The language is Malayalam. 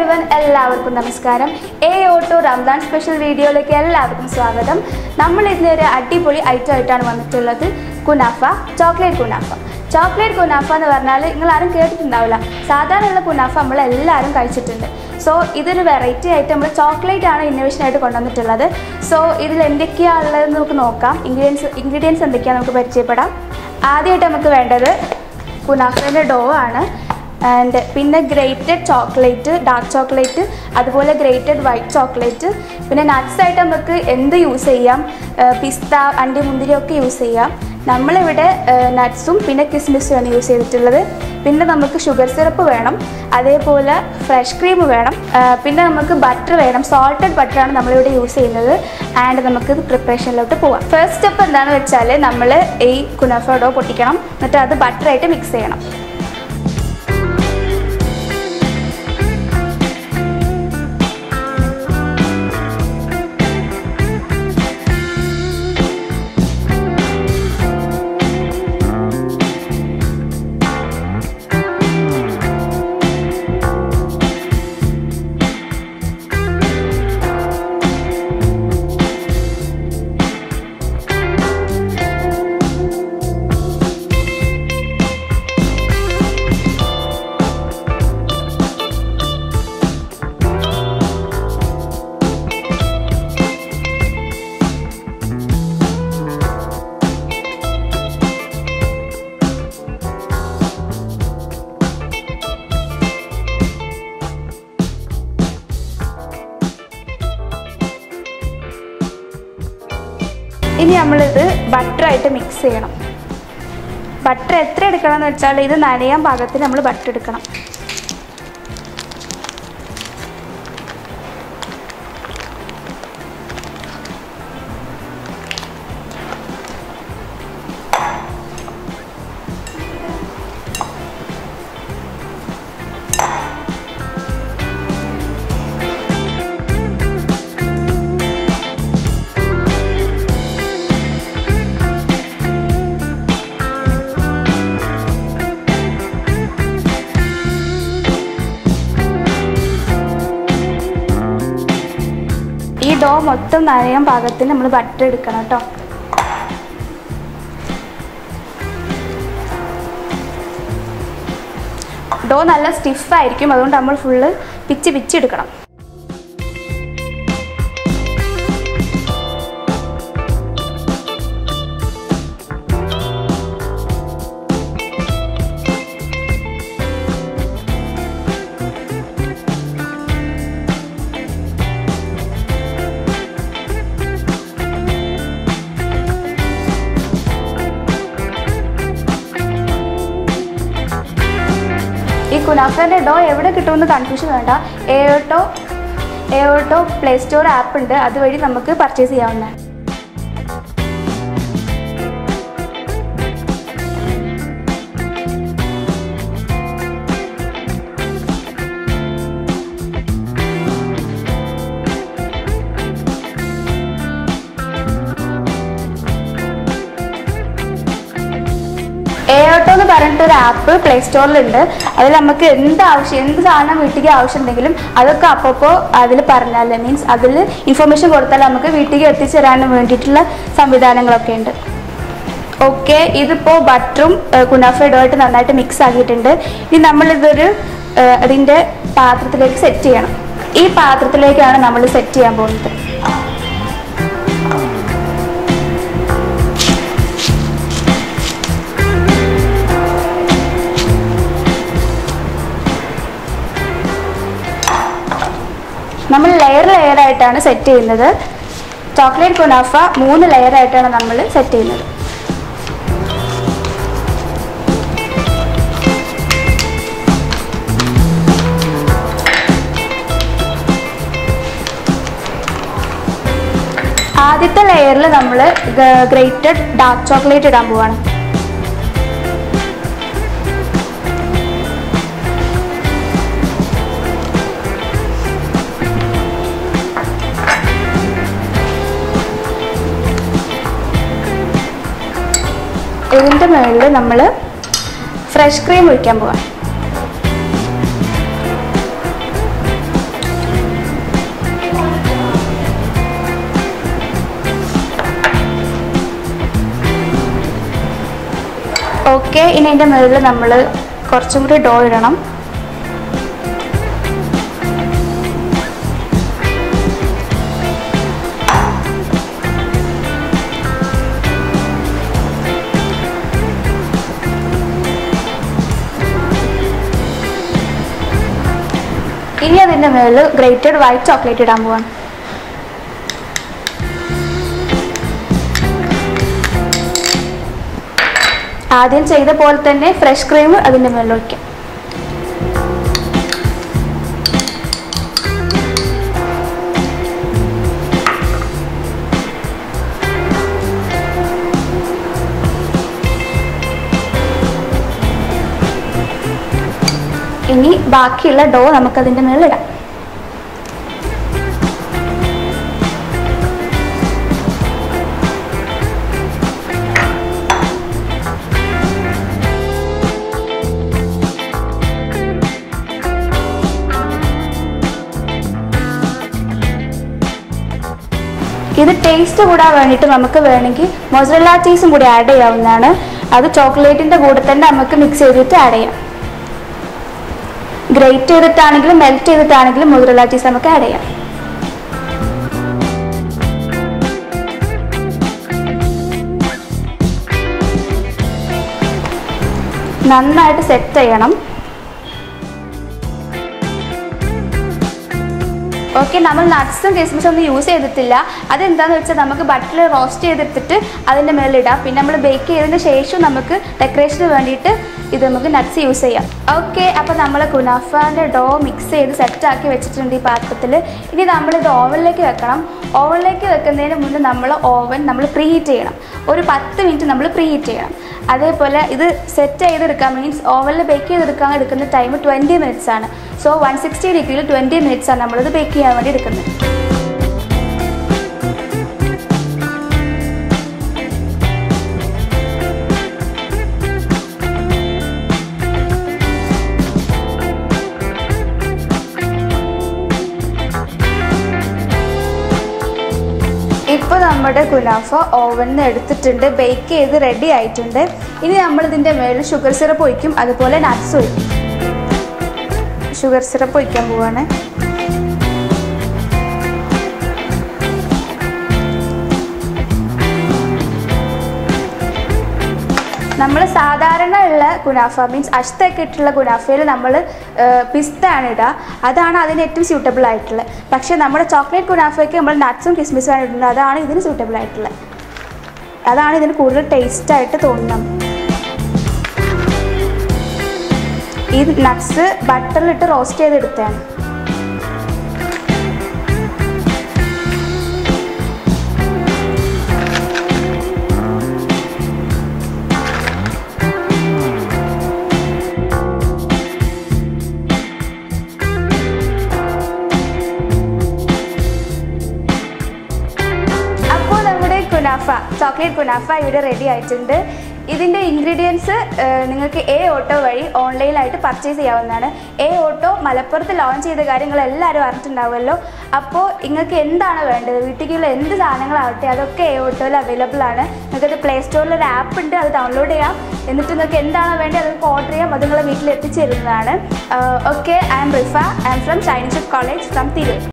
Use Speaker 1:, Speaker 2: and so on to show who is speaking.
Speaker 1: എവരിവൻ എല്ലാവർക്കും നമസ്കാരം എ ഓട്ടോ റംസാൻ സ്പെഷ്യൽ വീഡിയോയിലേക്ക് എല്ലാവർക്കും സ്വാഗതം നമ്മൾ ഇതിലൊരു അടിപൊളി ഐറ്റം ആയിട്ടാണ് വന്നിട്ടുള്ളത് kunafa chocolate kunafa chocolate kunafa എന്ന് പറഞ്ഞാൽ നിങ്ങൾ ആരും കേട്ടിട്ടുണ്ടാവില്ല സാധാരണയുള്ള കുനാഫ നമ്മൾ എല്ലാവരും കഴിച്ചിട്ടുണ്ട് സോ ഇതൊരു വെറൈറ്റി ആയിട്ട് നമ്മൾ ചോക്ലേറ്റ് ആണ് ഇന്നോവേഷൻ ആയിട്ട് കൊണ്ടുവന്നിട്ടുള്ളത് സോ ഇതിൽ എന്തൊക്കെയാണ് ഉള്ളതെന്ന് നമുക്ക് നോക്കാം ഇൻഗ്രീഡിയൻസ് ഇൻഗ്രീഡിയൻസ് എന്തൊക്കെയാണ് നമുക്ക് പരിചയപ്പെടാം ആദ്യമായിട്ട് നമുക്ക് വേണ്ടത് കുനാഫേൻ്റെ ഡോ ആണ് ആൻഡ് പിന്നെ ഗ്രേറ്റഡ് ചോക്ലേറ്റ് ഡാർക്ക് ചോക്ലേറ്റ് അതുപോലെ ഗ്രേറ്റഡ് വൈറ്റ് ചോക്ലേറ്റ് പിന്നെ nuts ആയിട്ട് നമുക്ക് എന്ത് യൂസ് ചെയ്യാം പിസ്ത അണ്ടി മുന്തിരി ഒക്കെ യൂസ് ചെയ്യാം നമ്മളിവിടെ നട്ട്സും പിന്നെ കിസ്മിസുമാണ് യൂസ് ചെയ്തിട്ടുള്ളത് പിന്നെ നമുക്ക് ഷുഗർ സിറപ്പ് വേണം അതേപോലെ ഫ്രഷ് ക്രീം വേണം ആ, പിന്നെ നമുക്ക് ബട്ടർ വേണം സോൾട്ടഡ് ബട്ടറാണ് നമ്മളിവിടെ യൂസ് ചെയ്യുന്നത് ആൻഡ് നമുക്ക് പ്രിപ്പറേഷനിലോട്ട് പോവാം ഫസ്റ്റ് സ്റ്റെപ്പ് എന്താണെന്ന് വെച്ചാൽ നമ്മൾ ഈ കുനഫഡോ പൊട്ടിക്കണം എന്നിട്ട് അത് ബട്ടറായിട്ട് മിക്സ് ചെയ്യണം ഇനി നമ്മളിത് ബട്ടറായിട്ട് മിക്സ് ചെയ്യണം ബട്ടർ എത്ര എടുക്കണം എന്ന് വെച്ചാൽ ഇത് നനയാൻ പാകത്തിന് നമ്മൾ ബട്ടർ എടുക്കണം ഈ ഡോ മൊത്തം നനയാൻ പാകത്തിന് നമ്മൾ ബട്ടർ എടുക്കണം കേട്ടോ ഡോ നല്ല സ്റ്റിഫായിരിക്കും അതുകൊണ്ട് നമ്മൾ ഫുള്ള് പിച്ച് പിച്ചെടുക്കണം ഈ കുനാഫേൻ്റെ ഡോ എവിടെ കിട്ടുമെന്ന് കൺഫ്യൂഷൻ വേണ്ട എയോട്ടോ എയോട്ടോ പ്ലേ സ്റ്റോർ ആപ്പ് ഉണ്ട് അതുവഴി നമുക്ക് പർച്ചേസ് ചെയ്യാവുന്നതാണ് എയോട്ടോ എന്ന് പറഞ്ഞിട്ട് ഒരു ആപ്പ് പ്ലേ സ്റ്റോറിലുണ്ട് അതിൽ നമുക്ക് എന്ത് ആവശ്യം എന്ത് സാധനം വീട്ടിലേക്ക് ആവശ്യം ഉണ്ടെങ്കിലും അതൊക്കെ അപ്പോൾ അതിൽ പറഞ്ഞാൽ മീൻസ് അതിൽ ഇൻഫർമേഷൻ കൊടുത്താൽ നമുക്ക് വീട്ടിലേക്ക് എത്തിച്ചു തരാനും വേണ്ടിയിട്ടുള്ള സംവിധാനങ്ങളൊക്കെ ഉണ്ട് ഓക്കെ ഇതിപ്പോൾ ബട്ടറും കുനാഫയുടെ ആയിട്ട് നന്നായിട്ട് മിക്സ് ആക്കിയിട്ടുണ്ട് ഇനി നമ്മളിതൊരു ഏഹ്, അതിൻ്റെ പാത്രത്തിലേക്ക് സെറ്റ് ചെയ്യണം ഈ പാത്രത്തിലേക്കാണ് നമ്മൾ സെറ്റ് ചെയ്യാൻ പോകുന്നത് നമ്മൾ ലെയർ ലെയർ ആയിട്ടാണ് സെറ്റ് ചെയ്യുന്നത് ചോക്ലേറ്റ് കുനാഫ മൂന്ന് ലെയർ ആയിട്ടാണ് നമ്മൾ സെറ്റ് ചെയ്യുന്നത് ആദ്യത്തെ ലെയറിൽ നമ്മൾ ഗ്രേറ്റഡ് ഡാർക്ക് ചോക്ലേറ്റ് ഇടാൻ പോവാണ് ഇതിൻ്റെ മുകളിൽ നമ്മൾ ഫ്രഷ് ക്രീം ഒഴിക്കാൻ പോവാം ഓക്കെ ഇനി അതിൻ്റെ മുകളിൽ നമ്മൾ കുറച്ചും കൂടി ഡോ ഇടണം ഇനി അതിൻ്റെ മുകളിൽ ഗ്രേറ്റഡ് വൈറ്റ് ചോക്ലേറ്റ് ഇടാൻ പോവാണ് ആദ്യം ചെയ്ത പോലെ തന്നെ ഫ്രഷ് ക്രീം അതിൻ്റെ മുകളിൽ ഒഴിക്കാം ഇനി ബാക്കിയുള്ള ഡോ നമുക്കതിൻ്റെ മുകളിൽ ഇടാം ഇത് ടേസ്റ്റ് കൂടാൻ വേണ്ടിയിട്ട് നമുക്ക് വേണമെങ്കിൽ മൊസറല്ല ചീസും കൂടി ആഡ് ചെയ്യാവുന്നതാണ് അത് ചോക്ലേറ്റിൻ്റെ കൂടെ തന്നെ നമുക്ക് മിക്സ് ചെയ്തിട്ട് ആഡ് ചെയ്യാം ഗ്രേറ്റ് ചെയ്തിട്ടാണെങ്കിലും മെൽറ്റ് ചെയ്തിട്ടാണെങ്കിലും മൊസറല്ല ചീസ് നമുക്ക് ആഡ് ചെയ്യാം നന്നായിട്ട് സെറ്റ് ചെയ്യണം ഓക്കെ നമ്മൾ നട്ട്സും കിസ്മിസും ഒന്നും യൂസ് ചെയ്തിട്ടില്ല അതെന്താണെന്ന് വെച്ചാൽ നമുക്ക് ബട്ടറിൽ റോസ്റ്റ് ചെയ്തെടുത്തിട്ട് അതിൻ്റെ മേളിൽ ഇടാം പിന്നെ നമ്മൾ ബേക്ക് ചെയ്തതിന് ശേഷം നമുക്ക് ഡെക്കറേഷന് വേണ്ടിയിട്ട് ഇത് നമുക്ക് നട്ട്സ് യൂസ് ചെയ്യാം ഓക്കെ അപ്പോൾ നമ്മൾ കുനാഫാൻ്റെ ഡോ മിക്സ് ചെയ്ത് സെറ്റാക്കി വെച്ചിട്ടുണ്ട് ഈ പാത്രത്തിൽ ഇനി നമ്മളിത് ഓവനിലേക്ക് വെക്കണം ഓവനിലേക്ക് വെക്കുന്നതിന് മുന്നേ നമ്മൾ ഓവൻ നമ്മൾ പ്രീ ഹീറ്റ് ചെയ്യണം ഒരു പത്ത് മിനിറ്റ് നമ്മൾ പ്രീ ഹീറ്റ് ചെയ്യണം അതേപോലെ ഇത് സെറ്റ് ചെയ്തെടുക്കാൻ മീൻസ് ഓവനിൽ ബേക്ക് ചെയ്തെടുക്കാൻ എടുക്കുന്ന ടൈം ട്വൻറ്റി മിനിറ്റ്സ് ആണ് സോ വൺ സിക്സ്റ്റി ഡിഗ്രിയിൽ ട്വൻറ്റി മിനിറ്റ്സ് ആണ് നമ്മളിത് ബേക്ക് ചെയ്യാൻ വേണ്ടി എടുക്കുന്നത് ഇപ്പോൾ നമ്മുടെ കുനാഫ ഓവനിൽ നിന്ന് എടുത്തിട്ടുണ്ട് ബേക്ക് ചെയ്ത് റെഡി ആയിട്ടുണ്ട് ഇനി നമ്മൾ ഇതിൻ്റെ മേളിൽ ഷുഗർ സിറപ്പ് ഒഴിക്കും അതുപോലെ നട്ട്സ് ഒഴിക്കും ഷുഗർ സിറപ്പ് ഒഴിക്കാൻ പോവാണ് നമ്മൾ സാധാരണ ഉള്ള കുനാഫ മീൻസ് അഷ്തൊക്കെ ഇട്ടുള്ള കുനാഫയിൽ നമ്മൾ പിസ്ത ആണ് ഇടുക അതാണ് അതിന് ഏറ്റവും സ്യൂട്ടബിൾ ആയിട്ടുള്ളത് പക്ഷേ നമ്മുടെ ചോക്ലേറ്റ് കുനാഫയ്ക്ക് നമ്മൾ നട്ട്സും കിസ്മിസും ആണ് ഇടുന്നത് അതാണ് ഇതിന് സ്യൂട്ടബിൾ ആയിട്ടുള്ളത് അതാണ് ഇതിന് കൂടുതൽ ടേസ്റ്റ് ആയിട്ട് തോന്നുന്നത് ഈ നട്ട്സ് ബട്ടറിലിട്ട് റോസ്റ്റ് ചെയ്തെടുത്തതാണ് അപ്പോൾ നമ്മുടെ കുനാഫ ചോക്ലേറ്റ് കുനാഫ ഇവിടെ റെഡി ആയിട്ടുണ്ട് ഇതിൻ്റെ ഇൻഗ്രീഡിയൻസ് നിങ്ങൾക്ക് എ ഓട്ടോ വഴി ഓൺലൈനായിട്ട് പർച്ചേസ് ചെയ്യാവുന്നതാണ് എ ഓട്ടോ മലപ്പുറത്ത് ലോഞ്ച് ചെയ്ത കാര്യങ്ങൾ എല്ലാവരും അറിഞ്ഞിട്ടുണ്ടാവുമല്ലോ അപ്പോൾ നിങ്ങൾക്ക് എന്താണ് വേണ്ടത് വീട്ടിലേക്കുള്ള എന്ത് സാധനങ്ങളാവട്ടെ അതൊക്കെ എ ഓട്ടോയിൽ അവൈലബിൾ ആണ് നിങ്ങൾക്കത് പ്ലേ സ്റ്റോറിൽ ഒരു ആപ്പ് ഉണ്ട് അത് ഡൗൺലോഡ് ചെയ്യാം എന്നിട്ട് നിങ്ങൾക്ക് എന്താണോ വേണ്ടത് അത് നിങ്ങൾക്ക് ഓർഡർ ചെയ്യാം അത് നിങ്ങളെ വീട്ടിൽ എത്തിച്ചേരുന്നതാണ് okay I'm Rifa I'm from Chinese college from Tirur